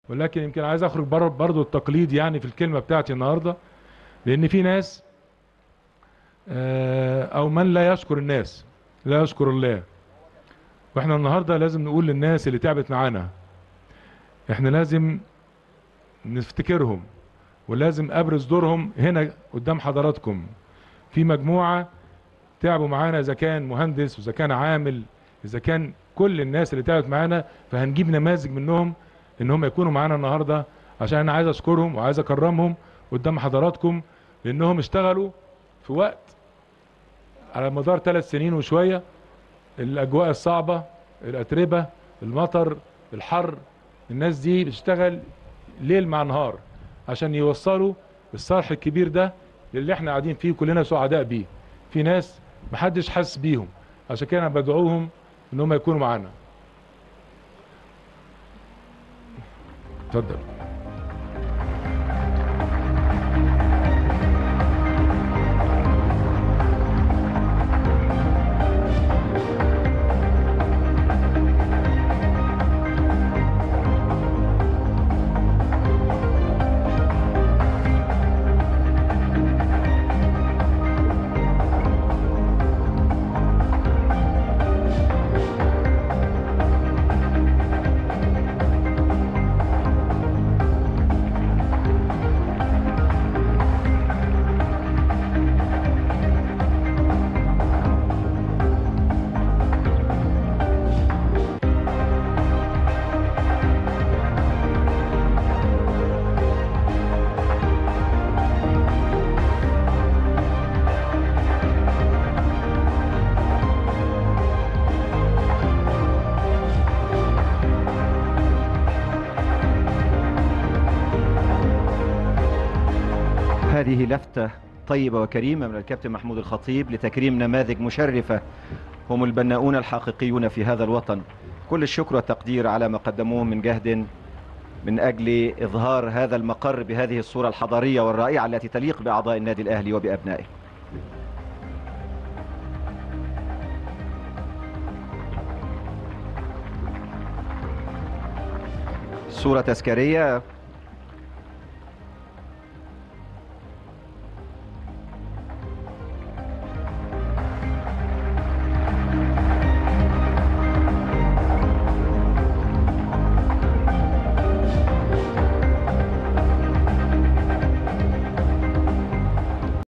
ولكن يمكن عايز اخرج بره برضه التقليد يعني في الكلمه بتاعتي النهارده لان في ناس آه، او من لا يشكر الناس لا يشكر الله واحنا النهارده لازم نقول للناس اللي تعبت معانا احنا لازم نفتكرهم ولازم ابرز دورهم هنا قدام حضراتكم في مجموعه تعبوا معانا اذا كان مهندس واذا كان عامل اذا كان كل الناس اللي تعبت معانا فهنجيب نماذج منهم ان هم يكونوا معانا النهارده عشان انا عايز اشكرهم وعايز اكرمهم قدام حضراتكم لانهم اشتغلوا في وقت على مدار ثلاث سنين وشويه الاجواء الصعبه الاتربه المطر الحر الناس دي بتشتغل ليل مع نهار عشان يوصلوا الصرح الكبير ده اللي احنا قاعدين فيه كلنا سعداء بيه في ناس محدش حاسس بيهم عشان كده انا بدعوهم ان هم يكونوا معانا اتفضل هذه لفتة طيبة وكريمة من الكابتن محمود الخطيب لتكريم نماذج مشرفة هم البناؤون الحقيقيون في هذا الوطن كل الشكر والتقدير على ما قدموه من جهد من أجل إظهار هذا المقر بهذه الصورة الحضارية والرائعة التي تليق بأعضاء النادي الأهلي وبأبنائه صورة تذكارية